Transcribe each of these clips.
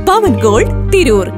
പവൻ gold Tirur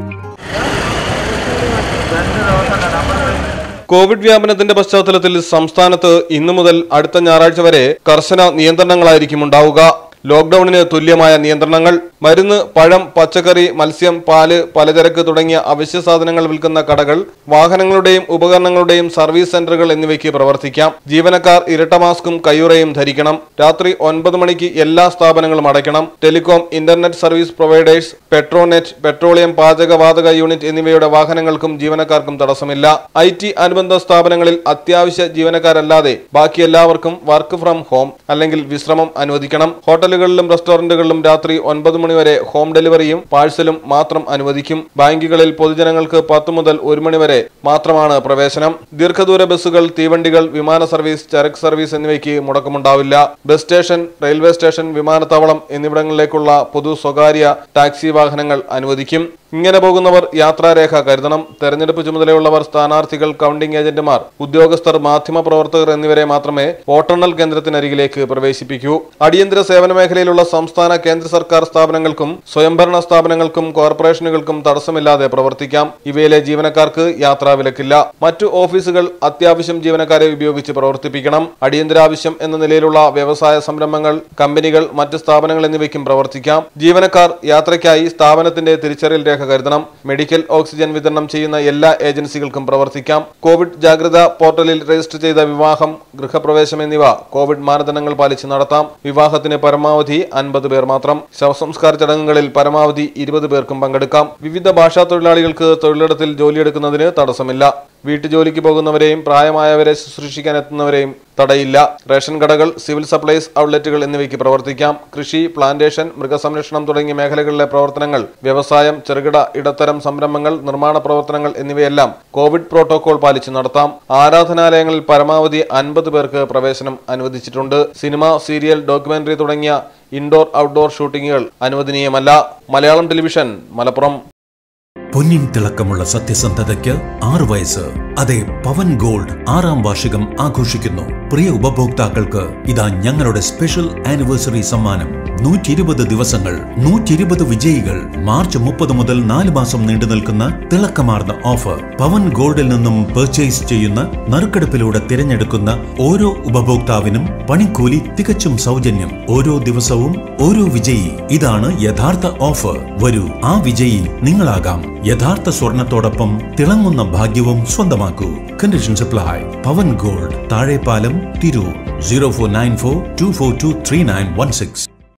Covid വ്യാപനത്തിന്റെ പശ്ചാത്തലത്തിൽ സംസ്ഥാനത്ത് ഇന്നു മുതൽ അടുത്ത ഞായറാഴ്ച വരെ കർശന നിയന്ത്രണങ്ങളായിരിക്കും ഉണ്ടാവുക ലോക്ഡൌണിന് തുല്യമായ നിയന്ത്രണങ്ങൾ മരുന്ന് പഴം പച്ചക്കറി മത്സ്യം പാല് പലചരക്ക് തുടങ്ങിയ അവശ്യ സാധനങ്ങൾ വിൽക്കുന്ന കടകൾ വാഹനങ്ങളുടെയും ഉപകരണങ്ങളുടെയും സർവീസ് സെന്ററുകൾ എന്നിവയ്ക്ക് പ്രവർത്തിക്കാം ജീവനക്കാർ ഇരട്ട മാസ്കും കയ്യുറയും ധരിക്കണം രാത്രി ഒൻപത് മണിക്ക് എല്ലാ സ്ഥാപനങ്ങളും അടയ്ക്കണം telecom internet service providers Petronet petroleum പാചകവാതക യൂണിറ്റ് എന്നിവയുടെ വാഹനങ്ങൾക്കും ജീവനക്കാർക്കും തടസ്സമില്ല ഐ ടി അനുബന്ധ സ്ഥാപനങ്ങളിൽ അത്യാവശ്യ ജീവനക്കാരല്ലാതെ ബാക്കി എല്ലാവർക്കും വർക്ക് ഫ്രം ഹോം അല്ലെങ്കിൽ വിശ്രമം അനുവദിക്കണം ഹോട്ടലുകളിലും റെസ്റ്റോറന്റുകളിലും രാത്രി ഒൻപത് മണിവരെ ഹോം ഡെലിവറിയും പാഴ്സലും മാത്രം അനുവദിക്കും ബാങ്കുകളിൽ പൊതുജനങ്ങൾക്ക് പത്ത് മുതൽ ഒരു മണിവരെ മാത്രമാണ് പ്രവേശനം ദീർഘദൂര ബസ്സുകൾ തീവണ്ടികൾ വിമാന സർവീസ് ചരക്ക് സർവീസ് എന്നിവയ്ക്ക് മുടക്കമുണ്ടാവില്ല ബസ് സ്റ്റേഷൻ റെയിൽവേ സ്റ്റേഷൻ വിമാനത്താവളം എന്നിവിടങ്ങളിലേക്കുള്ള പൊതു സ്വകാര്യ ടാക്സി വാഹനങ്ങൾ അനുവദിക്കും ഇങ്ങനെ പോകുന്നവർ യാത്രാരേഖ കരുതണം തെരഞ്ഞെടുപ്പ് ചുമതലയുള്ളവർ സ്ഥാനാർത്ഥികൾ കൗണ്ടിംഗ് ഏജന്റുമാർ ഉദ്യോഗസ്ഥർ മാധ്യമ പ്രവർത്തകർ എന്നിവരെ മാത്രമേ വോട്ടെണ്ണൽ കേന്ദ്രത്തിനരികിലേക്ക് പ്രവേശിപ്പിക്കൂ അടിയന്തര സേവന മേഖലയിലുള്ള സംസ്ഥാന കേന്ദ്ര സർക്കാർ സ്ഥാപനങ്ങൾക്കും സ്വയംഭരണ സ്ഥാപനങ്ങൾക്കും കോർപ്പറേഷനുകൾക്കും തടസ്സമില്ലാതെ പ്രവർത്തിക്കാം ഇവയിലെ ജീവനക്കാർക്ക് യാത്രാ വിലക്കില്ല മറ്റു ഓഫീസുകൾ അത്യാവശ്യം ജീവനക്കാരെ ഉപയോഗിച്ച് പ്രവർത്തിപ്പിക്കണം അടിയന്തരാവശ്യം എന്ന നിലയിലുള്ള വ്യവസായ സംരംഭങ്ങൾ കമ്പനികൾ മറ്റ് സ്ഥാപനങ്ങൾ എന്നിവയ്ക്കും പ്രവർത്തിക്കാം ജീവനക്കാർ യാത്രയ്ക്കായി സ്ഥാപനത്തിന്റെ തിരിച്ചറിയൽ രേഖ കരുതണം മെഡിക്കൽ ഓക്സിജൻ വിതരണം ചെയ്യുന്ന എല്ലാ ഏജൻസികൾക്കും പ്രവർത്തിക്കാം കോവിഡ് ജാഗ്രത പോർട്ടലിൽ രജിസ്റ്റർ ചെയ്ത വിവാഹം ഗൃഹപ്രവേശം എന്നിവ കോവിഡ് മാനദണ്ഡങ്ങൾ പാലിച്ച് നടത്താം വിവാഹത്തിന് പരമാവധി അൻപത് പേർ മാത്രം ശവസംസ്കാര ചടങ്ങുകളിൽ പരമാവധി ഇരുപത് പേർക്കും പങ്കെടുക്കാം വിവിധ ഭാഷാ തൊഴിലാളികൾക്ക് തൊഴിലിടത്തിൽ ജോലിയെടുക്കുന്നതിന് തടസ്സമില്ല വീട്ടുജോലിക്ക് പോകുന്നവരെയും പ്രായമായവരെ ശുശ്രൂഷിക്കാൻ എത്തുന്നവരെയും തടയില്ല റേഷൻ കടകൾ സിവിൽ സപ്ലൈസ് ഔട്ട്ലെറ്റുകൾ എന്നിവയ്ക്ക് പ്രവർത്തിക്കാം കൃഷി പ്ലാന്റേഷൻ മൃഗസംരക്ഷണം തുടങ്ങിയ മേഖലകളിലെ പ്രവർത്തനങ്ങൾ വ്യവസായം ചെറുകിട ഇടത്തരം സംരംഭങ്ങൾ നിർമ്മാണ പ്രവർത്തനങ്ങൾ എന്നിവയെല്ലാം കോവിഡ് പ്രോട്ടോകോൾ പാലിച്ച് നടത്താം ആരാധനാലയങ്ങളിൽ പരമാവധി അൻപത് പേർക്ക് പ്രവേശനം അനുവദിച്ചിട്ടുണ്ട് സിനിമ സീരിയൽ ഡോക്യുമെന്ററി തുടങ്ങിയ ഇൻഡോർ ഔട്ട്ഡോർ ഷൂട്ടിങ്ങുകൾ അനുവദനീയമല്ല മലയാളം ടെലിവിഷൻ മലപ്പുറം പൊന്നിൻ തിളക്കമുള്ള സത്യസന്ധതയ്ക്ക് ആറ് വയസ്സ് അതെ പവൻ ഗോൾഡ് ആറാം വാർഷികം ആഘോഷിക്കുന്നു പ്രിയ ഉപഭോക്താക്കൾക്ക് ഇതാ ഞങ്ങളുടെ സ്പെഷ്യൽ ആനിവേഴ്സറി സമ്മാനം നൂറ്റി ഇരുപത് ദിവസങ്ങൾ നൂറ്റി ഇരുപത് വിജയികൾ മാർച്ച് മുപ്പത് മുതൽ നാല് മാസം നീണ്ടു നിൽക്കുന്ന തിളക്കമാർന്ന ഓഫർ പവൻ ഗോൾഡിൽ നിന്നും പർച്ചേസ് ചെയ്യുന്ന നറുക്കെടുപ്പിലൂടെ തിരഞ്ഞെടുക്കുന്ന ഓരോ ഉപഭോക്താവിനും പണിക്കൂലി തികച്ചും സൗജന്യം ഓരോ ദിവസവും ഓരോ വിജയി ഇതാണ് യഥാർത്ഥ ഓഫർ വരൂ ആ വിജയി നിങ്ങളാകാം യഥാർത്ഥ സ്വർണത്തോടൊപ്പം തിളങ്ങുന്ന ഭാഗ്യവും സ്വന്തമാക്കൂ കണ്ടീഷൻ സപ്ലൈ പവൻ gold Thazhepalam Tirur zero four nine four two four two three nine one six